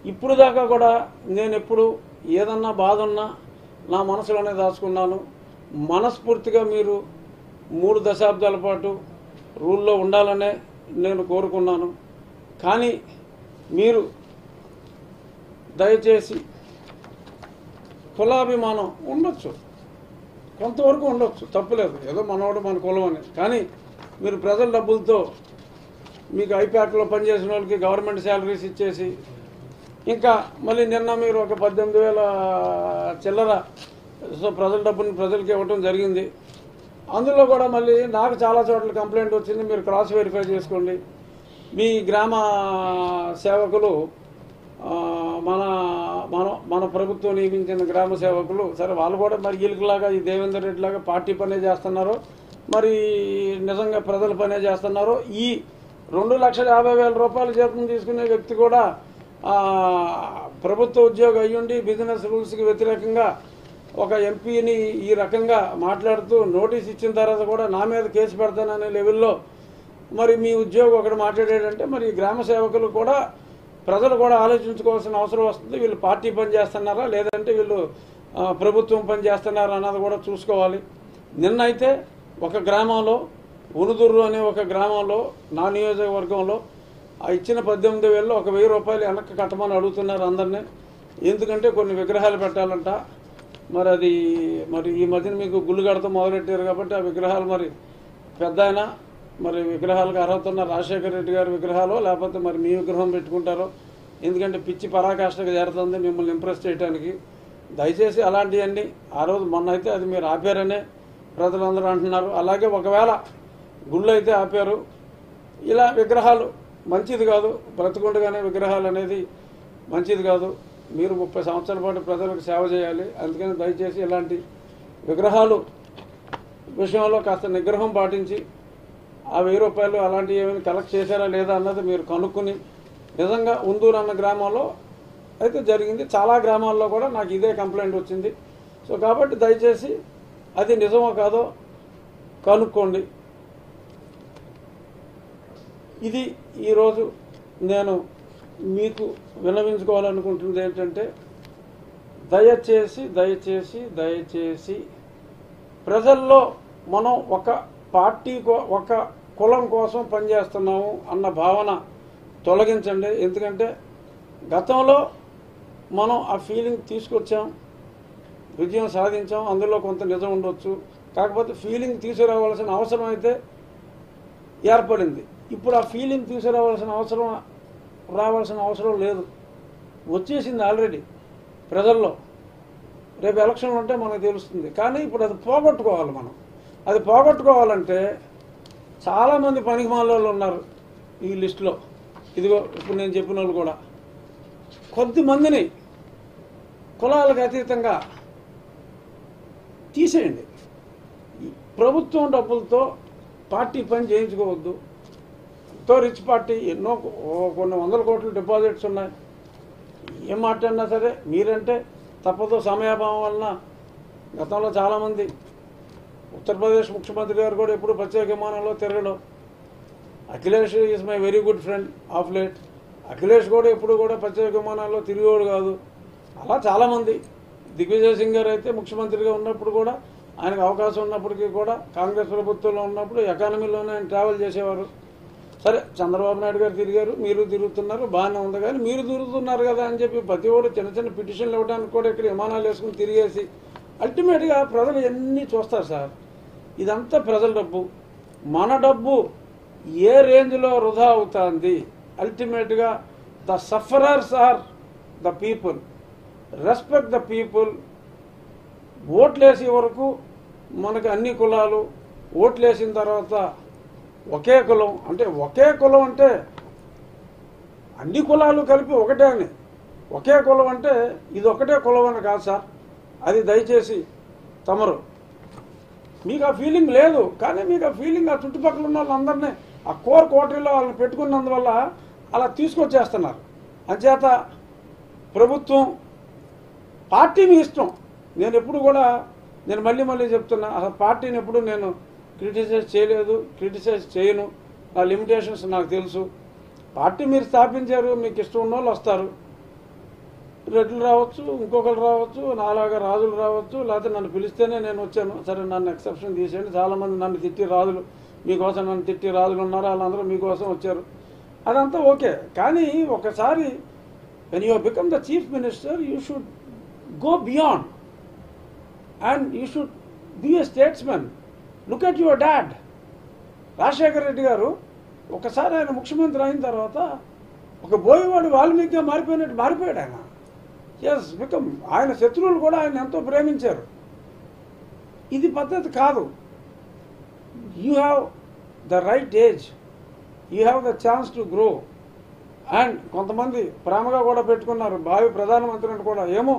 ఇప్పుడు దాకా కూడా నేను ఎప్పుడు ఏదన్నా బాధ ఉన్నా నా మనసులోనే దాచుకున్నాను మనస్ఫూర్తిగా మీరు మూడు దశాబ్దాల పాటు రూల్లో ఉండాలనే నేను కోరుకున్నాను కానీ మీరు దయచేసి కులాభిమానం ఉండొచ్చు కొంతవరకు ఉండొచ్చు తప్పులేదు ఏదో మనవాడు మన కులం అని కానీ మీరు ప్రజల డబ్బులతో మీకు ఐప్యాక్లో పనిచేసిన వాళ్ళకి గవర్నమెంట్ శాలరీస్ ఇచ్చేసి ఇంకా మళ్ళీ నిన్న మీరు ఒక పద్దెనిమిది వేల చిల్లర సో ప్రజల డబ్బుని ప్రజలకి ఇవ్వటం జరిగింది అందులో కూడా మళ్ళీ నాకు చాలా చోట్ల కంప్లైంట్ వచ్చింది మీరు క్రాస్ వెరిఫై చేసుకోండి మీ గ్రామ సేవకులు ఆ, మన మన మన ప్రభుత్వం నియమించిన గ్రామ సేవకులు సరే వాళ్ళు కూడా మరి వీళ్ళకిలాగా ఈ దేవేందర్ రెడ్డి లాగా పార్టీ పనే చేస్తున్నారు మరి నిజంగా ప్రజల పనే చేస్తున్నారు ఈ రెండు లక్షల యాభై వేల రూపాయల జీతం తీసుకునే వ్యక్తి కూడా ఆ, ప్రభుత్వ ఉద్యోగం అయ్యుండి బిజినెస్ రూల్స్కి వ్యతిరేకంగా ఒక ఎంపీని ఈ రకంగా మాట్లాడుతూ నోటీస్ ఇచ్చిన తర్వాత కూడా నా మీద కేసు పెడతాననే లెవెల్లో మరి మీ ఉద్యోగం ఒకటి మాట్లాడాడంటే మరి ఈ గ్రామ సేవకులు కూడా ప్రజలు కూడా ఆలోచించుకోవాల్సిన అవసరం వస్తుంది వీళ్ళు పార్టీ పని చేస్తున్నారా లేదంటే వీళ్ళు ఆ, ప్రభుత్వం పని చేస్తున్నారా అన్నది కూడా చూసుకోవాలి నిన్న అయితే ఒక గ్రామంలో ఉనుదుర్రు అనే ఒక గ్రామంలో నా నియోజకవర్గంలో ఆ ఇచ్చిన పద్దెనిమిది వేలలో ఒక వెయ్యి రూపాయలు వెనక్కి కట్టమని అడుగుతున్నారు అందరినీ ఎందుకంటే కొన్ని విగ్రహాలు పెట్టాలంట మరి అది మరి ఈ మధ్యన మీకు గుళ్ళు కడతా మొదలెట్టారు కాబట్టి ఆ విగ్రహాలు మరి పెద్ద ఆయన మరి విగ్రహాలకు అర్హత ఉన్న రాజశేఖర రెడ్డి గారి విగ్రహాలు లేకపోతే మరి మీ విగ్రహం పెట్టుకుంటారో ఎందుకంటే పిచ్చి పరాకాష్ఠకు చేరుతుంది మిమ్మల్ని ఇంప్రెస్ చేయడానికి దయచేసి అలాంటివన్నీ ఆ రోజు మొన్న అయితే అది మీరు ఆపారనే ప్రజలందరూ అంటున్నారు అలాగే ఒకవేళ గుళ్ళు అయితే ఆపారు ఇలా విగ్రహాలు మంచిది కాదు బ్రతుకుండగానే విగ్రహాలు అనేది మంచిది కాదు మీరు ముప్పై సంవత్సరాల పాటు ప్రజలకు సేవ చేయాలి అందుకని దయచేసి ఇలాంటి విగ్రహాలు విషయంలో కాస్త నిగ్రహం పాటించి ఆ వెయ్యి రూపాయలు అలాంటివి ఏమైనా కలెక్ట్ చేశారా లేదా అన్నది మీరు కనుక్కుని నిజంగా ఉందూరు అన్న గ్రామంలో అయితే జరిగింది చాలా గ్రామాల్లో కూడా నాకు ఇదే కంప్లైంట్ వచ్చింది సో కాబట్టి దయచేసి అది నిజమో కాదో కనుక్కోండి ఇది ఈరోజు నేను మీకు విన్నవించుకోవాలనుకుంటుంది ఏంటంటే దయచేసి దయచేసి దయచేసి ప్రజల్లో మనం ఒక పార్టీ కో- ఒక కులం కోసం పనిచేస్తున్నాము అన్న భావన తొలగించండి ఎందుకంటే గతంలో మనం ఆ ఫీలింగ్ తీసుకొచ్చాం విజయం సాధించాం అందులో కొంత నిజం ఉండొచ్చు కాకపోతే ఫీలింగ్ తీసుకురావాల్సిన అవసరం అయితే ఏర్పడింది ఇప్పుడు ఆ ఫీలింగ్ తీసుకురావాల్సిన అవసరం రావాల్సిన అవసరం లేదు వచ్చేసింది ఆల్రెడీ ప్రజల్లో రేపు ఎలక్షన్ ఉంటే మనకు తెలుస్తుంది కానీ ఇప్పుడు అది పోగొట్టుకోవాలి మనం అది పోగొట్టుకోవాలంటే చాలామంది పనికి వాళ్ళు ఉన్నారు ఈ లిస్టులో ఇదిగో ఇప్పుడు నేను చెప్పిన వాళ్ళు కూడా కొద్ది మందిని కులాలకు అతీతంగా తీసేయండి ఈ ప్రభుత్వం డబ్బులతో పార్టీ పని చేయించుకోవద్దు ఎంతో రిచ్ పార్టీ ఎన్నో ఓ కొన్ని వందల కోట్ల డిపాజిట్స్ ఉన్నాయి ఏం మాట్లాడినా సరే మీరంటే తప్పదు సమయాభావం వలన గతంలో చాలామంది ఉత్తరప్రదేశ్ ముఖ్యమంత్రి గారు కూడా ఎప్పుడు ప్రత్యేక విమానంలో తిరగడం Akhilesh is my very good friend of late Akhilesh కూడా ఎప్పుడు కూడా ప్రత్యేక విమానాల్లో తిరిగేవాడు కాదు అలా చాలామంది దిగ్విజయ్ సింగ్ గారు అయితే ముఖ్యమంత్రిగా ఉన్నప్పుడు కూడా ఆయనకు అవకాశం ఉన్నప్పటికీ కూడా కాంగ్రెస్ ప్రభుత్వంలో ఉన్నప్పుడు ఎకానమీలోనే ఆయన ట్రావెల్ చేసేవారు సరే చంద్రబాబు నాయుడు గారు తిరిగారు మీరు తిరుగుతున్నారు బాగానే ఉంది కానీ మీరు తిరుగుతున్నారు కదా అని చెప్పి ప్రతి ఒక్కరు చిన్న చిన్న పిటిషన్లు ఇవ్వడానికి కూడా ఇక్కడ విమానాలు వేసుకుని తిరిగేసి అల్టిమేట్గా ప్రజలు ఎన్ని చూస్తారు సార్ ఇదంతా ప్రజల డబ్బు మన డబ్బు ఏ రేంజ్లో వృధా అవుతుంది అల్టిమేట్గా the sufferers are the people respect the people ఓట్లేసే వరకు మనకు అన్ని కులాలు ఓట్లేసిన తర్వాత ఒకే కులం అంటే ఒకే కులం అంటే అన్ని కులాలు కలిపి ఒకటే అని ఒకే కులం అంటే ఇది ఒకటే కులం అని కాదు సార్ అది దయచేసి తమరు మీకు ఆ ఫీలింగ్ లేదు కానీ మీకు ఆ ఫీలింగ్ ఆ చుట్టుపక్కల ఉన్న వాళ్ళందరినీ ఆ కోర్ కోటరీలో వాళ్ళని పెట్టుకున్నందువల్ల అలా తీసుకొచ్చేస్తున్నారు అంచేత ప్రభుత్వం పార్టీ మీ ఇష్టం నేను ఎప్పుడు కూడా నేను మళ్ళీ మళ్ళీ చెప్తున్నా అసలు పార్టీని ఎప్పుడు నేను క్రిటిసైజ్ చేయలేదు క్రిటిసైజ్ చేయను నా లిమిటేషన్స్ నాకు తెలుసు పార్టీ మీరు స్థాపించారు మీకు ఇష్టం ఉన్న వాళ్ళు వస్తారు రెడ్లు రావచ్చు ఇంకొకరు రావచ్చు నాలాగా రాజులు రావచ్చు లేకపోతే నన్ను పిలిస్తేనే నేను వచ్చాను సరే నన్ను ఎక్సెప్షన్ తీసేయండి చాలామంది నన్ను తిట్టి రాజులు మీకోసం నన్ను తిట్టి రాజులు ఉన్నారు వాళ్ళందరూ మీకోసం వచ్చారు అదంతా ఓకే కానీ ఒకసారి when you become the chief minister you should go beyond and you should be a statesmen look at your dad Rajasekhara Reddy garu ఒకసారి ఆయన ముఖ్యమంత్రి అయిన తర్వాత ఒక బోయవాడు వాల్మీకిగా మారిపోయినట్టు మారిపోయాడు ఆయన ఎస్ బికమ్ ఆయన శత్రువులు కూడా ఆయన ఎంతో ప్రేమించారు ఇది పద్ధతి కాదు you have the right age you have the chance to grow and కొంతమంది ప్రేమగా కూడా పెట్టుకున్నారు భావి ప్రధానమంత్రిని కూడా ఏమో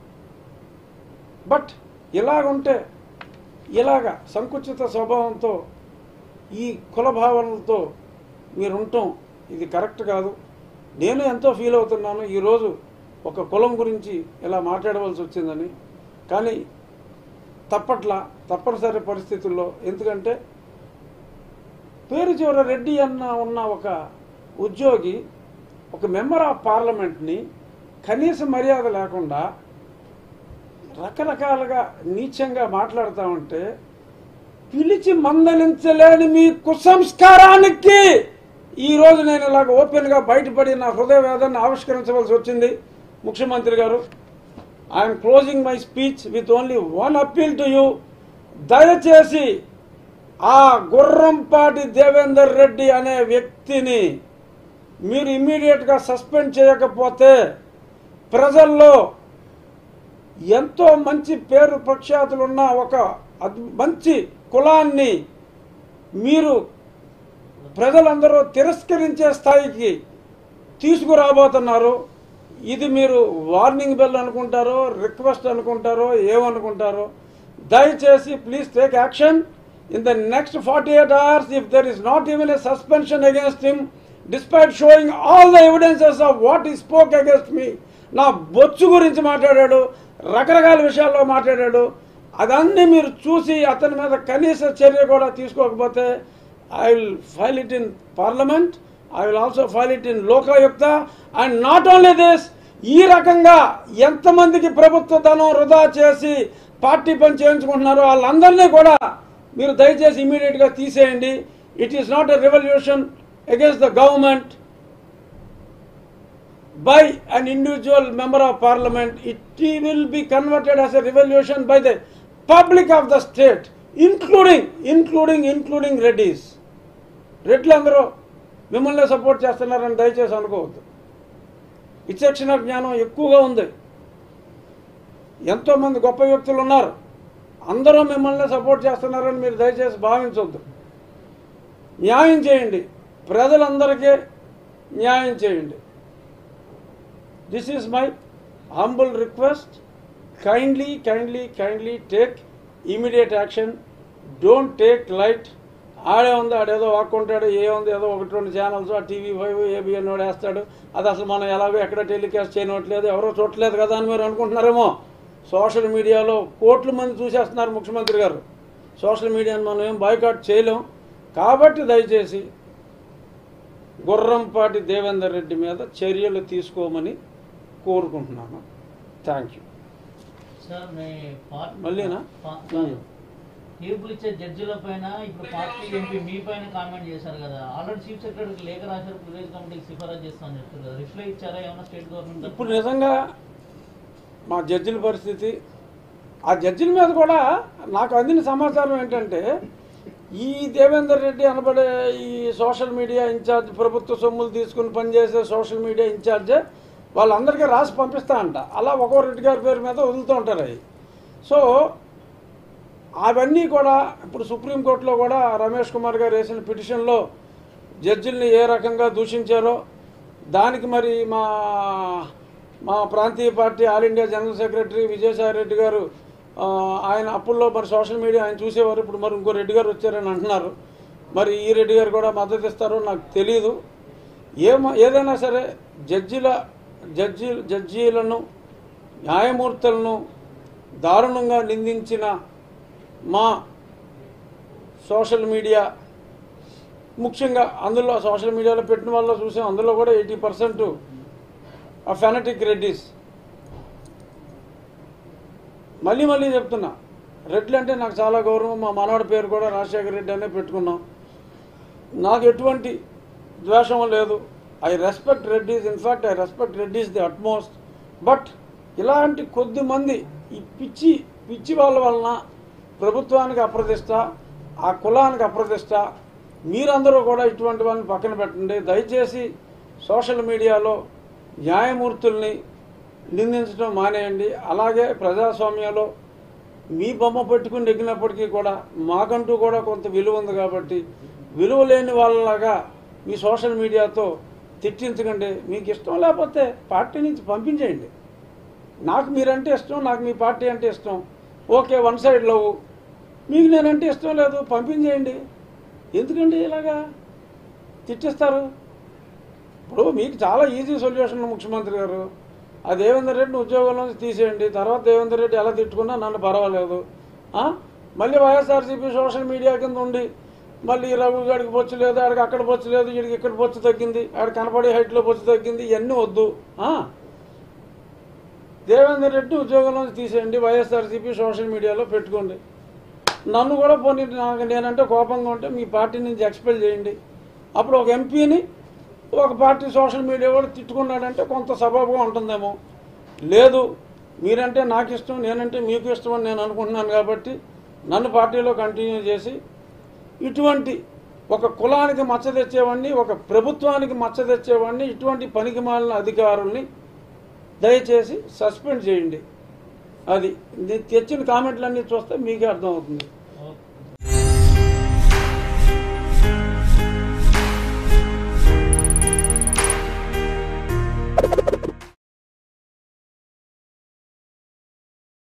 బట్ ఇలాగుంటే ఇలాగ సంకుచిత స్వభావంతో ఈ కుల భావనలతో మీరు ఉండటం ఇది కరెక్ట్ కాదు నేను ఎంతో ఫీల్ అవుతున్నాను ఈరోజు ఒక కులం గురించి ఇలా మాట్లాడవలసి వచ్చిందని కానీ తప్పట్ల తప్పనిసరి పరిస్థితుల్లో ఎందుకంటే పేరు చివర రెడ్డి అన్న ఉన్న ఒక ఉద్యోగి ఒక మెంబర్ ఆఫ్ పార్లమెంట్ని కనీస మర్యాద లేకుండా రకరకాలుగా నీచంగా మాట్లాడుతూ ఉంటే పిలిచి మందలించలేని మీ కుసంస్కారానికి ఈ రోజు నేను ఇలాగ ఓపెన్గా బయటపడి నా హృదయ వేదాన్ని ఆవిష్కరించవలసి వచ్చింది ముఖ్యమంత్రి గారు I'm closing my speech with only one appeal to you దయచేసి ఆ గుర్రంపాటి దేవేందర్ రెడ్డి అనే వ్యక్తిని మీరు ఇమ్మీడియట్గా సస్పెండ్ చేయకపోతే ప్రజల్లో ఎంతో మంచి పేరు ప్రఖ్యాతులున్న ఒక అద్- మంచి కులాన్ని మీరు ప్రజలందరూ తిరస్కరించే స్థాయికి తీసుకురాబోతున్నారు ఇది మీరు వార్నింగ్ బెల్ అనుకుంటారో రిక్వెస్ట్ అనుకుంటారో ఏమనుకుంటారో దయచేసి please take action in the next forty eight hours if there is not even a suspension against him despite showing all the evidences of what he spoke against me నా బొచ్చు గురించి మాట్లాడాడు రకరకాల విషయాల్లో మాట్లాడాడు అదన్నీ మీరు చూసి అతని మీద కనీస చర్య కూడా తీసుకోకపోతే I will file it in parliament I will also file it in Lokayukta and not only this ఈ రకంగా ఎంతమందికి ప్రభుత్వ ధనం వృధా చేసి పార్టీ పని చేయించుకుంటున్నారో వాళ్ళందరినీ కూడా మీరు దయచేసి ఇమీడియట్గా తీసేయండి it is not a revolution against the government by an individual member of parliament, it will be converted as a revolution by the public of the state, including, including, including Reddys రెడ్లు అందరూ మిమ్మల్ని సపోర్ట్ చేస్తున్నారని దయచేసి అనుకోవద్దు విచక్షణ జ్ఞానం ఎక్కువగా ఉంది ఎంతోమంది గొప్ప వ్యక్తులు ఉన్నారు అందరూ మిమ్మల్ని సపోర్ట్ చేస్తున్నారని మీరు దయచేసి భావించవద్దు న్యాయం చేయండి ప్రజలందరికీ న్యాయం చేయండి this is my humble request kindly kindly kindly take immediate action don't take light ఆడే ఉంది ఆడేదో వాక్కుంటాడు ఏ ఉంది ఏదో ఒకటి రెండు ఛానల్స్ ఆ టీవీ ఫైవ్ ఏబిఎన్ వాడు వేస్తాడు అది అసలు మనం ఎలాగో ఎక్కడ టెలికాస్ట్ చేయనట్లేదు ఎవరో చూడట్లేదు కదా అని మీరు అనుకుంటున్నారేమో సోషల్ మీడియాలో కోట్ల మంది చూసేస్తున్నారు ముఖ్యమంత్రి గారు సోషల్ మీడియాని మనం ఏం బాయ్కాట్ చేయలేం కాబట్టి దయచేసి గుర్రంపాటి దేవేందర్ రెడ్డి మీద చర్యలు తీసుకోమని కోరుకుంటున్నాను థ్యాంక్ యూ సార్ మీ పార్టీ మళ్ళీనా? పా- కాదు. తీర్పులు ఇచ్చే జడ్జిల పైన ఇప్పుడు పార్టీ ఎంపీ మీ పైన కామెంట్ చేశారు కదా ఆల్రెడీ చీఫ్ సెక్రటరీకి లేఖ రాశారు ప్రివేజ్ కమిటీకి సిఫారసు చేస్తామని చెప్తారు కదా రిప్లై ఇచ్చారా ఏమన్నా స్టేట్ గవర్నమెంట్ ఇప్పుడు నిజంగా మా జడ్జిల పరిస్థితి ఆ జడ్జిల మీద కూడా నాకు అందిన సమాచారం ఏంటంటే ఈ దేవేందర్ రెడ్డి అనబడే ఈ సోషల్ మీడియా ఇన్ఛార్జ్ ప్రభుత్వ సొమ్ములు తీసుకుని పనిచేసే సోషల్ మీడియా ఇన్ఛార్జే వాళ్ళందరికీ రాసి పంపిస్తా అంట అలా ఒక్కో రెడ్డి గారి పేరు మీద వదులుతూ ఉంటారు అవి సో అవన్నీ కూడా ఇప్పుడు సుప్రీంకోర్టులో కూడా రమేష్ కుమార్ గారు వేసిన పిటిషన్లో జడ్జిల్ని ఏ రకంగా దూషించారో దానికి మరి మా మా ప్రాంతీయ party All India general secretary Vijayasai Reddy garu ఆ, ఆయన అప్పుల్లో మరి సోషల్ మీడియా ఆయన చూసేవారు ఇప్పుడు మరి ఇంకో రెడ్డి గారు వచ్చారని అంటున్నారు మరి ఈ రెడ్డి గారు కూడా మద్దతు ఇస్తారో నాకు తెలియదు ఏమ ఏదైనా సరే జడ్జిల జడ్జి జడ్జీలను న్యాయమూర్తులను దారుణంగా నిందించిన మా సోషల్ మీడియా ముఖ్యంగా అందులో సోషల్ మీడియాలో పెట్టిన వాళ్ళలో చూసాం అందులో కూడా ఎయిటీ పర్సెంట్ ఫెనటిక్ రెడ్డిస్ మళ్ళీ మళ్ళీ చెప్తున్నా రెడ్లు అంటే నాకు చాలా గౌరవం మా మనవడి పేరు కూడా రాజశేఖర రెడ్డి అనే పెట్టుకున్నాం నాకు ఎటువంటి ద్వేషం లేదు I respect Reddys in fact I respect Reddys the utmost but ఇలాంటి కొద్ది మంది ఈ పిచ్చి పిచ్చి వాళ్ళ వలన ప్రభుత్వానికి అప్రదిష్ట ఆ కులానికి అప్రదిష్ట మీరందరూ కూడా ఇటువంటి వాళ్ళని పక్కన పెట్టండి దయచేసి సోషల్ మీడియాలో న్యాయమూర్తుల్ని నిందించడం మానేయండి అలాగే ప్రజాస్వామ్యంలో మీ బొమ్మ పెట్టుకుని నెగ్గినప్పటికీ కూడా మాకంటూ కూడా కొంత విలువ ఉంది కాబట్టి విలువ లేని వాళ్ళలాగా మీ సోషల్ మీడియాతో తిట్టించకండి మీకు ఇష్టం లేకపోతే పార్టీ నుంచి పంపించేయండి నాకు మీరంటే ఇష్టం నాకు మీ పార్టీ అంటే ఇష్టం ఓకే వన్ సైడ్ లవ్ మీకు నేనంటే ఇష్టం లేదు పంపించేయండి ఎందుకండి ఇలాగా తిట్టిస్తారు ఇప్పుడు మీకు చాలా ఈజీ సొల్యూషన్ ముఖ్యమంత్రి గారు ఆ దేవేందర్ రెడ్డిని ఉద్యోగంలో నుంచి తీసేయండి తర్వాత దేవేందర్ రెడ్డి ఎలా తిట్టుకున్నా నన్ను పర్వాలేదు ఆ? మళ్ళీ వైఎస్ఆర్సీపీ సోషల్ మీడియా కింద ఉండి మళ్ళీ రఘు గారికి బొచ్చు లేదు ఆడికి అక్కడ బొచ్చు లేదు వీడికి ఇక్కడ బొచ్చు తగ్గింది ఆడ కనపడే హైట్లో బొచ్చు తగ్గింది ఇవన్నీ వద్దు ఆ? దేవేందర్ రెడ్డి ఉద్యోగంలో నుంచి తీసేయండి వైఎస్ఆర్సీపీ సోషల్ మీడియాలో పెట్టుకోండి నన్ను కూడా పోనీ నాకు నేనంటే కోపంగా ఉంటే మీ పార్టీ నుంచి ఎక్స్పెల్ చేయండి అప్పుడు ఒక ఎంపీని ఒక పార్టీ సోషల్ మీడియా కూడా తిట్టుకున్నాడంటే కొంత సబబుగా ఉంటుందేమో లేదు మీరంటే నాకు ఇష్టం నేనంటే మీకు ఇష్టం అని నేను అనుకుంటున్నాను కాబట్టి నన్ను పార్టీలో కంటిన్యూ చేసి ఇటువంటి ఒక కులానికి మచ్చ తెచ్చేవాడిని ఒక ప్రభుత్వానికి మచ్చ తెచ్చేవాడిని ఇటువంటి పనికి మాలిన అధికారుల్ని దయచేసి సస్పెండ్ చేయండి అది నేను తెచ్చిన కామెంట్లన్నీ చూస్తే మీకే అర్థమవుతుంది